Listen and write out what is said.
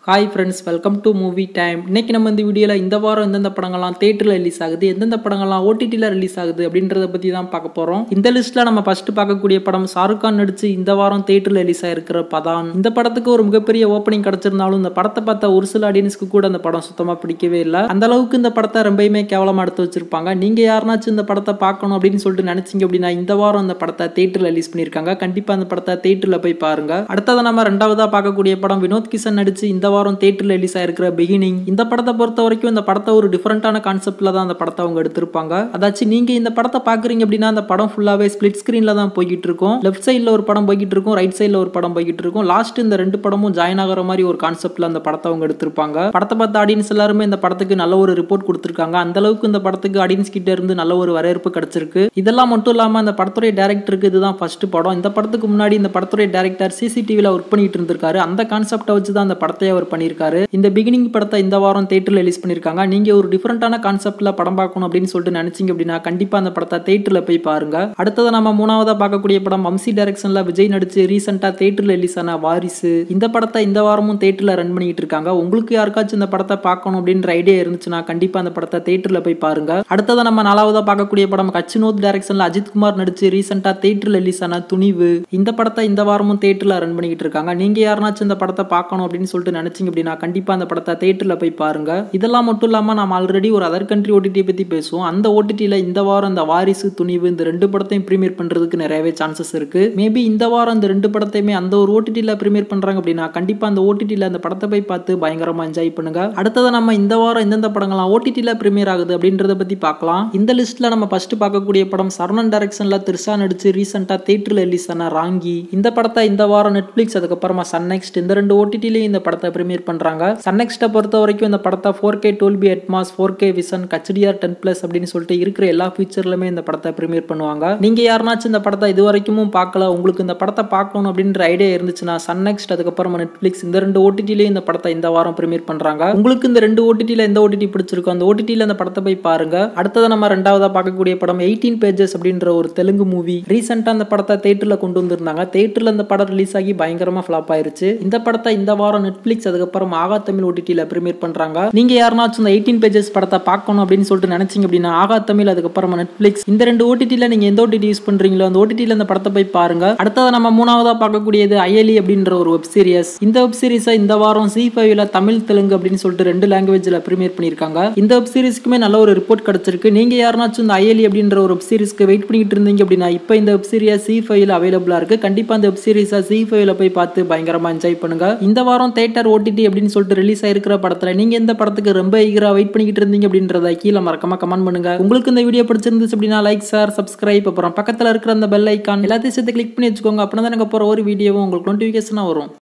hi friends welcome to movie time இன்னைக்கு நம்ம இந்த வீடியோவில் இந்த வாரம் எந்தெந்த படங்கள்லாம் தேட்டரில் ரிலீஸ் ஆகுது எந்தெந்த படங்கள்லாம் ஓடிடியில் ரிலீஸ் ஆகுது அப்படின்றத பற்றி தான் பார்க்க போகிறோம் இந்த லிஸ்ட்டில் நம்ம ஃபர்ஸ்ட் பார்க்கக்கூடிய படம் ஷாருக் கான் நடிச்சு இந்த வாரம் தேட்டரில் ரிலீஸ் ஆயிருக்கிற பதான் இந்த படத்துக்கு ஒரு மிகப்பெரிய ஓப்பனிங் கிடைச்சிருந்தாலும் இந்த படத்தை பார்த்த ஒரு சில ஆடியன்ஸ்க்கு கூட அந்த படம் சுத்தமாக பிடிக்கவே இல்லை அந்த அளவுக்கு இந்த படத்தை ரொம்பயுமே கேவலமாக எடுத்து வச்சிருப்பாங்க நீங்கள் யாருனாச்சும் இந்த படத்தை பார்க்கணும் அப்படின்னு சொல்லிட்டு நினைச்சீங்க அப்படின்னா இந்த வாரம் அந்த படத்தை தேட்டரில் ரிலீஸ் பண்ணியிருக்காங்க கண்டிப்பாக அந்த படத்தை தேட்டரில் போய் பாருங்க அடுத்தது நம்ம ரெண்டாவதாக பார்க்கக்கூடிய படம் வினோத் கிஷன் நடிச்சு இந்த வாரம் தேட்டரில் ரிலீஸ் ஆயிருக்கிற பிகினிங் இந்த படத்தை பொறுத்த வரைக்கும் இந்த படத்தை ஒரு டிஃப்ரெண்டான கான்செப்ட்ல தான் அந்த படத்தை அவங்க எடுத்திருப்பாங்க அதாச்சும் நீங்க இந்த படத்தை பாக்குறீங்க அப்படின்னா அந்த படம் ஃபுல்லாவே ஸ்பிளிட் ஸ்கிரீன்ல தான் போய்கிட்டு இருக்கும் லெஃப்ட் சைடில் ஒரு படம் போய்கிட்டு இருக்கும் ரைட் சைடில் ஒரு படம் போய்கிட்டு இருக்கும் லாஸ்ட் இந்த ரெண்டு படமும் ஜாயின் ஆகிற மாதிரி ஒரு கான்செப்ட்ல அந்த படத்தை அவங்க எடுத்திருப்பாங்க படத்தை பார்த்த ஆடியன்ஸ் எல்லாருமே இந்த படத்துக்கு நல்ல ஒரு ரிப்போர்ட் கொடுத்துருக்காங்க அந்த அளவுக்கு இந்த படத்துக்கு ஆடியன்ஸ் கிட்ட இருந்து நல்ல ஒரு வரவேற்பு கிடைச்சிருக்கு இதெல்லாம் மட்டும் இல்லாம அந்த படத்துடைய டேரக்டருக்கு இதுதான் ஃபர்ஸ்ட் படம் இந்த படத்துக்கு முன்னாடி இந்த படத்துடைய டேரக்டர் சிசிடிவில ஒர்க் பண்ணிட்டு இருந்திருக்காரு அந்த கான்செப்டை வச்சு தான் அந்த படத்தை அவர் பண்ணியிருக்காரு இந்த பிகினிங் படத்தை இந்த வாரம் தேட்டரில் ரிலீஸ் பண்ணியிருக்காங்க நீங்க ஒரு டிஃப்ரெண்டான கான்செப்ட்ல படம் பார்க்கணும் அப்படின்னு சொல்லிட்டு நினைச்சீங்க அப்படின்னா கண்டிப்பா அந்த படத்தை தேட்டரில் போய் பாருங்க அடுத்தது நம்ம மூணாவதா பார்க்கக்கூடிய படம் வம்சி டைரக்ஷன்ல விஜய் நடிச்சு ரீசெண்டா தேட்டரில் ரிலீஸ் ஆன வாரிசு இந்த படத்தை இந்த வாரமும் தேட்டரில் ரன் பண்ணிட்டு இருக்காங்க உங்களுக்கு யாருக்காச்சும் இந்த படத்தை பார்க்கணும் அப்படின்ற ஐடியா இருந்துச்சுன்னா கண்டிப்பா அந்த படத்தை தேட்டரில் போய் பாருங்க அடுத்தது நம்ம நாலாவதா பார்க்கக்கூடிய படம் கச்சினோத் டைரக்ஷன்ல அஜித் குமார் நடிச்சு ரீசெண்டா தேட்டரில் ரிலீஸ் ஆன துணிவு இந்த படத்தை இந்த வாரமும் தேட்டரில் ரன் பண்ணிட்டு இருக்காங்க நீங்க யாருனாச்சும் இந்த படத்தை பார்க்கணும் அப்படின்னு சொல்லிட்டு நினைச்சீங்க அப்படின்னா கண்டிப்பா அந்த படத்தை தேட்டரில் போய் பாருங்க இதெல்லாம் மட்டும் இல்லாம நம்ம ஆல்ரெடி ஒரு அதர் கண்ட்ரி ஓடிடி பத்தி பேசுவோம் அந்த ஓடிடியில் இந்த வாரம் இந்த வாரிசு துணிவு இந்த ரெண்டு படத்தையும் ப்ரீமியர் பண்றதுக்கு நிறையவே சான்சஸ் இருக்கு மேபி இந்த வாரம் இந்த ரெண்டு படத்தையுமே அந்த ஒரு ஓடிடியில் ப்ரீமியர் பண்றாங்க அப்படின்னா கண்டிப்பா அந்த ஓடிடியில் அந்த படத்தை போய் பார்த்து பயங்கரமா என்ஜாய் பண்ணுங்க அடுத்தது நம்ம இந்த வாரம் எந்தெந்த படங்கள்லாம் ஓடிடியில் ப்ரீமியர் ஆகுது அப்படின்றத பத்தி பார்க்கலாம் இந்த லிஸ்ட்ல நம்ம ஃபர்ஸ்ட் பார்க்கக்கூடிய படம் சரணன் டைரக்ஷன்ல திருசா நடிச்சு ரீசெண்டா தேட்டரில் ரிலீஸ் ஆன ராங்கி இந்த படத்தை இந்த வாரம் நெட்ஃபிளிக்ஸ் அதுக்கப்புறமா சன் நெக்ஸ்ட் இந்த ரெண்டு ஓடிடிலையும் இந்த படத்தை ப்ரீமியர் பண்றாங்க சன் நெக்ஸ்ட்டை பொறுத்த வரைக்கும் இந்த படத்தை four K Dolby Atmos four K vision HDR ten plus அப்படின்னு சொல்லிட்டு இருக்கிற எல்லா ஃபீச்சர்லுமே இந்த படத்தை ப்ரீமியர் பண்ணுவாங்க நீங்க யாருனாச்சும் இந்த படத்தை இது வரைக்கும் பார்க்கல உங்களுக்கு இந்த படத்தை பார்க்கணும் அப்படின்ற ஐடியா இருந்துச்சுன்னா சன் நெக்ஸ்ட் அதுக்கப்புறமா நெட்ஃபிளிக்ஸ் இந்த ரெண்டு ஓடிடிலையும் இந்த படத்தை இந்த வாரம் ப்ரீமியர் பண்றாங்க உங்களுக்கு இந்த ரெண்டு ஓடிடியில் எந்த ஓடிடி பிடிச்சிருக்கோ அந்த ஓடிடியில் அந்த படத்தை போய் பாருங்க அடுத்தது நம்ம ரெண்டாவதா பார்க்கக்கூடிய படம் எயிட்டீன் பேஜஸ் அப்படின்ற ஒரு தெலுங்கு மூவி ரீசெண்டா அந்த படத்தை தேட்டரில் கொண்டு வந்திருந்தாங்க தேட்டரில் இந்த படம் ரிலீஸ் ஆகி பயங்கரமா ஃபிளாப் ஆயிருச்சு இந்த படத்தை இந்த வாரம் நெட்ஃபிளிக்ஸ் அதுக்கப்புறம் ஆகா தமிழ் ஓடிடியில் ப்ரீமியர் பண்றாங்க நீங்க யாருனாச்சும் இந்த எயிட்டீன் பேஜஸ் படத்தை பார்க்கணும் அப்படின்னு சொல்லிட்டு நினைச்சீங்க அப்படின்னா ஆகா தமிழ் அதுக்கப்புறமா நெட்ஃபிளிக்ஸ் இந்த ரெண்டு ஓடிடியில் நீங்க எந்த ஓடிடி யூஸ் பண்றீங்களோ அந்த ஓடிடியில் அந்த படத்தை போய் பாருங்க அடுத்தது நம்ம மூணாவதா பார்க்கக்கூடியது அயலி அப்படின்ற ஒரு வெப் சீரிஸ் இந்த வெப் சீரிஸை இந்த வாரம் சி ஃபைவ்ல தமிழ் தெலுங்கு அப்படின்னு சொல்லிட்டு ரெண்டு லாங்குவேஜ்ல ப்ரீமியர் பண்ணியிருக்காங்க இந்த வெப் சீரிஸ்க்குமே நல்ல ஒரு ரிப்போர்ட் கிடைச்சிருக்கு நீங்க யாருனாச்சும் இந்த அயலி அப்படின்ற ஒரு வெப் சீரிஸ்க்கு வெயிட் பண்ணிட்டு இருந்தீங்க அப்படின்னா இப்போ இந்த வெப் சீரிஸ் சி ஃபைவ்ல அவைலபிளா இருக்கு கண்டிப்பா இந்த வெப் சீரிஸை சி ஃபைவ்ல போய் பார்த்து பயங்கரமா என்ஜாய் பண்ணுங்க இந்த வாரம் தேட்டர் ஓடிடி அப்படின்னு சொல்லிட்டு ரிலீஸ் ஆயிருக்கிற படத்துல நீங்க எந்த படத்துக்கு ரொம்ப ஈகரா வெயிட் பண்ணிக்கிட்டு இருந்தீங்க அப்படின்றத கீழே மறக்காம கமெண்ட் பண்ணுங்க உங்களுக்கு இந்த வீடியோ பிடிச்சிருந்துச்சு அப்படின்னா லைக் சார் சப்ஸ்கிரைப் அப்புறம் பக்கத்துல இருக்கிற அந்த பெல் ஐக்கான் எல்லாத்தையும் சேர்த்து கிளிக் பண்ணி வச்சுக்கோங்க அப்படின்னா தான் எனக்கு போற ஒரு வீடியோவும் உங்களுக்கு நோட்டிபிகேஷனா வரும்